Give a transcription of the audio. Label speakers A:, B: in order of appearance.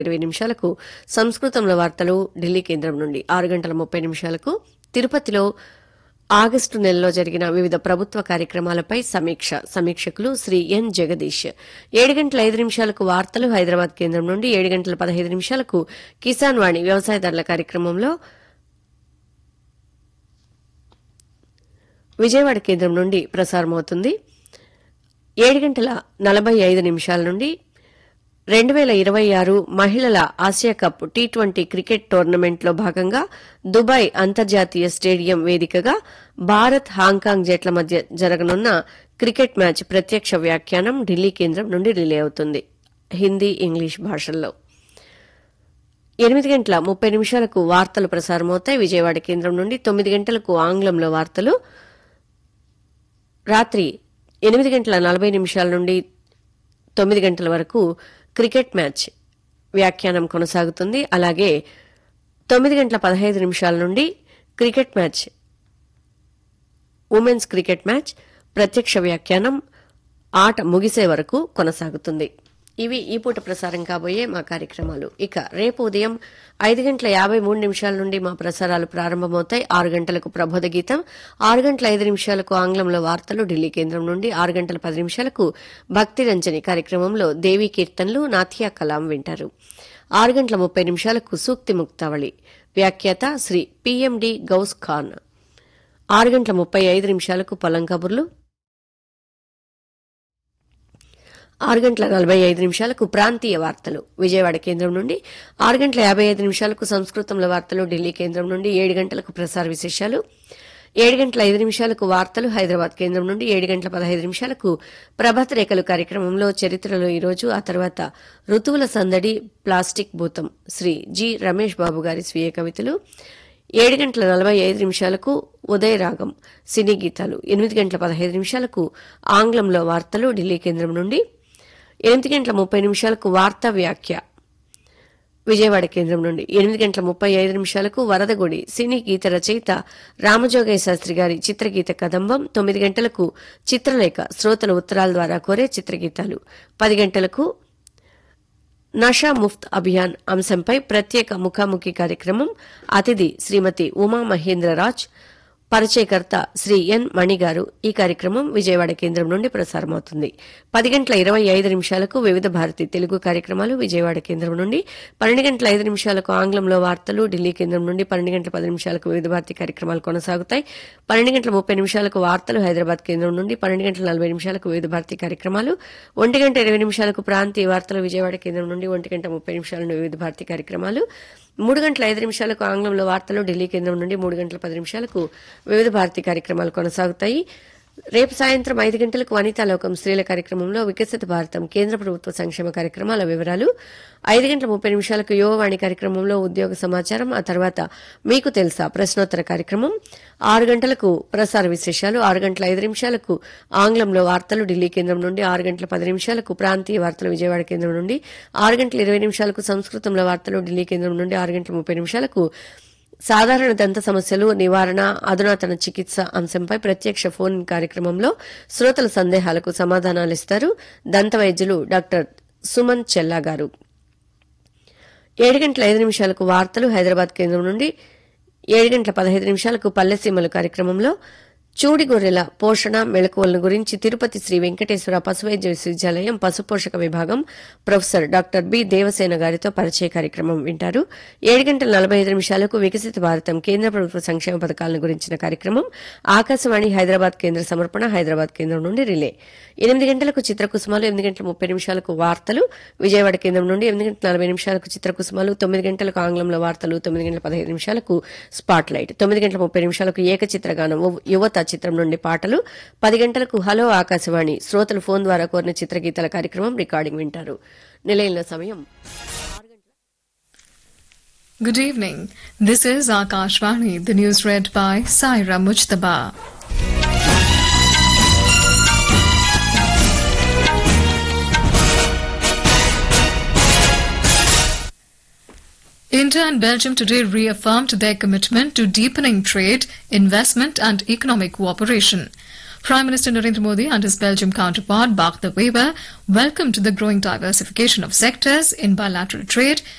A: ఇరవై నిమిషాలకు సంస్కృతంలో వార్తలు ఢిల్లీ కేంద్రం నుండి ఆరు గంటల ముప్పై నిమిషాలకు తిరుపతిలో ఆగస్టు నెలలో జరిగిన వివిధ ప్రభుత్వ కార్యక్రమాలపై సమీక్ష సమీక్షకులు శ్రీ ఎన్ జగదీష్ ఏడు గంటల ఐదు నిమిషాలకు వార్తలు హైదరాబాద్ కేంద్రం నుండి ఏడు గంటల పదహైదు నిమిషాలకు కిసాన్ వాణి వ్యవసాయదారుల కార్యక్రమంలో విజయవాడ కేంద్రం నుండి ప్రసారమవుతుంది ఏడు గంటల నలభై ఐదు నిమిషాల నుండి రెండు వేల ఇరవై ఆరు మహిళల Asia cup T twenty cricket టోర్నమెంట్లో భాగంగా దుబాయ్ అంతర్జాతీయ స్టేడియం వేదికగా భారత్ హాంకాంగ్ జట్ల మధ్య జరగనున్న క్రికెట్ మ్యాచ్ ప్రత్యక్ష వ్యాఖ్యానం ఢిల్లీ కేంద్రం నుండి రిలే అవుతుంది హిందీ ఇంగ్లీష్ భాషల్లో ఎనిమిది గంటల ముప్పై నిమిషాలకు వార్తలు ప్రసారమవుతాయి విజయవాడ కేంద్రం నుండి తొమ్మిది గంటలకు ఆంగ్లంలో వార్తలు రాత్రి ఎనిమిది గంటల నలభై నిమిషాల నుండి తొమ్మిది గంటల వరకు క్రికెట్ మ్యాచ్ వ్యాఖ్యానం కొనసాగుతుంది అలాగే తొమ్మిది గంటల పదహైదు నిమిషాల నుండి cricket match women's cricket match ప్రత్యక్ష వ్యాఖ్యానం ఆట ముగిసే వరకు కొనసాగుతుంది ఇవి ఈ పూట ప్రసారం కాబోయే మా కార్యక్రమాలు ఇక రేపు ఉదయం ఐదు గంటల యాభై మూడు నిమిషాల నుండి మా ప్రసారాలు ప్రారంభమవుతాయి ఆరు గంటలకు ప్రబోధ గీతం ఆరు గంటల ఐదు నిమిషాలకు ఆంగ్లంలో వార్తలు ఢిల్లీ కేంద్రం నుండి ఆరు గంటల పది నిమిషాలకు భక్తి రంజని కార్యక్రమంలో దేవీ కీర్తనలు నాథియా కలాం వింటారు ఆరు గంటల ముప్పై నిమిషాలకు సూక్తి ముక్తావళి వ్యాఖ్యాత శ్రీ పిఎండి గౌస్ ఖాన్ ఆరు గంటల ముప్పై ఐదు నిమిషాలకు పొలం కబుర్లు ఆరు గంటల నలభై ఐదు నిమిషాలకు ప్రాంతీయ వార్తలు విజయవాడ కేంద్రం నుండి ఆరు గంటల యాభై ఐదు నిమిషాలకు సంస్కృతంలో వార్తలు ఢిల్లీ కేంద్రం నుండి ఏడు గంటలకు ప్రసార విశేషాలు ఏడు గంటల ఐదు నిమిషాలకు వార్తలు హైదరాబాద్ కేంద్రం నుండి ఏడు గంటల పదహైదు నిమిషాలకు ప్రభాత రేఖలు కార్యక్రమంలో చరిత్రలో ఈరోజు ఆ తర్వాత ఋతువుల సందడి ప్లాస్టిక్ భూతం శ్రీ జి రమేష్ బాబు గారి స్వీయ కవితలు ఏడు గంటల నలభై ఐదు నిమిషాలకు ఉదయ రాగం సినీ గీతాలు ఎనిమిది గంటల పదహైదు నిమిషాలకు ఆంగ్లంలో వార్తలు ఢిల్లీ కేంద్రం నుండి ఎనిమిది గంటల ముప్పై నిమిషాలకు వార్తా వ్యాఖ్య విజయవాడ కేంద్రం నుండి ఎనిమిది గంటల ముప్పై ఐదు నిమిషాలకు వరదగుడి సినీ గీత రచయిత రామజోగయ్య శాస్త్రి గారి చిత్రగీత కదంబం తొమ్మిది గంటలకు చిత్రలేఖ శ్రోతల ఉత్తరాల ద్వారా కోరే చిత్రగీతాలు పది గంటలకు నషా ముఫ్త్ అభియాన్ అంశంపై ప్రత్యేక ముఖాముఖి కార్యక్రమం అతిథి శ్రీమతి ఉమా మహేంద్రరాజ్ పరిచయకర్త శ్రీ ఎన్ మణిగారు ఈ కార్యక్రమం విజయవాడ కేంద్రం నుండి ప్రసారమవుతుంది పది గంటల ఇరవై ఐదు నిమిషాలకు వివిధ భారతి తెలుగు కార్యక్రమాలు విజయవాడ కేంద్రం నుండి పన్నెండు గంటల ఐదు నిమిషాలకు ఆంగ్లంలో వార్తలు ఢిల్లీ కేంద్రం నుండి పన్నెండు గంటల పది నిమిషాలకు వివిధ భారతి కార్యక్రమాలు కొనసాగుతాయి పన్నెండు గంటల ముప్పై నిమిషాలకు వార్తలు హైదరాబాద్ కేంద్రం నుండి పన్నెండు గంటల నలభై నిమిషాలకు వివిధ భారతి కార్యక్రమాలు ఒంటి గంట ఇరవై నిమిషాలకు ప్రాంతీయ వార్తలు విజయవాడ కేంద్రం నుండి ఒంటి గంట ముప్పై నిమిషాల నుండి వివిధ భారతి కార్యక్రమాలు మూడు గంటల ఐదు నిమిషాలకు ఆంగ్లంలో వార్తలు ఢిల్లీ కేంద్రం నుండి మూడు గంటల పది నిమిషాలకు వివిధ భారతి కార్యక్రమాలు కొనసాగుతాయి రేపు సాయంత్రం ఐదు గంటలకు వనితాలోకం స్త్రీల కార్యక్రమంలో వికసిత భారతం కేంద్ర ప్రభుత్వ సంక్షేమ కార్యక్రమాల వివరాలు ఐదు గంటల ముప్పై నిమిషాలకు యువవాణి కార్యక్రమంలో ఉద్యోగ సమాచారం ఆ తర్వాత మీకు తెలుసా ప్రశ్నోత్తర కార్యక్రమం ఆరు గంటలకు ప్రసార విశేషాలు ఆరు గంటల ఐదు నిమిషాలకు ఆంగ్లంలో వార్తలు ఢిల్లీ కేంద్రం నుండి ఆరు గంటల పది నిమిషాలకు ప్రాంతీయ వార్తలు విజయవాడ కేంద్రం నుండి ఆరు గంటల ఇరవై నిమిషాలకు సంస్కృతంలో వార్తలు ఢిల్లీ కేంద్రం నుండి ఆరు గంటల ముప్పై నిమిషాలకు సాధారణ దంత సమస్యలు నివారణ అధునాతన చికిత్స అంశంపై ప్రత్యక్ష ఫోన్ కార్యక్రమంలో శ్రోతల సందేహాలకు సమాధానాలు ఇస్తారు దంత వైద్యులు డాక్టర్ సుమన్ చెల్లా గారు ఏడు గంటల ఐదు నిమిషాలకు వార్తలు హైదరాబాద్ కేంద్రం నుండి ఏడు గంటల పదహైదు నిమిషాలకు పల్లెసీమలు కార్యక్రమంలో చూడి గొర్రెల పోషణ మెళకువలను గురించి తిరుపతి శ్రీ వెంకటేశ్వర పశువైద్య విశ్వవిద్యాలయం పశుపోషక విభాగం ప్రొఫెసర్ డాక్టర్ బి దేవసేన గారితో పరిచయ కార్యక్రమం వింటారు ఏడు గంటల నలభై ఐదు నిమిషాలకు వికసిత భారతం కేంద్ర ప్రభుత్వ సంక్షేమ పథకాలను గురించిన కార్యక్రమం ఆకాశవాణి హైదరాబాద్ కేంద్ర సమర్పణ హైదరాబాద్ కేంద్రం నుండి రిలే ఎనిమిది గంటలకు చిత్రకుసుమాలు ఎనిమిది గంటల ముప్పై నిమిషాలకు వార్తలు విజయవాడ కేంద్రం నుండి ఎనిమిది గంటల నలభై నిమిషాలకు చిత్రకుసుమాలు తొమ్మిది గంటలకు ఆంగ్లంలో వార్తలు తొమ్మిది గంటల పదహైదు నిమిషాలకు స్పాట్ లైట్ తొమ్మిది గంటల ముప్పై నిమిషాలకు ఏకచిత్రగానం యువత చిత్రం నుండి పాటలు పది గంటలకు హలో ఆకాశవాణి శ్రోతలు ఫోన్ ద్వారా కోరిన చిత్రగీతాల కార్యక్రమం రికార్డింగ్ వింటారు నిలయంలో సమయం
B: Good evening. This is Akashvani, the news read by Saira Mujtaba. India and Belgium today reaffirmed their commitment to deepening trade, investment and economic cooperation. Prime Minister Narendra Modi and his Belgium counterpart, Bart de Wever, welcomed the growing diversification of sectors in bilateral trade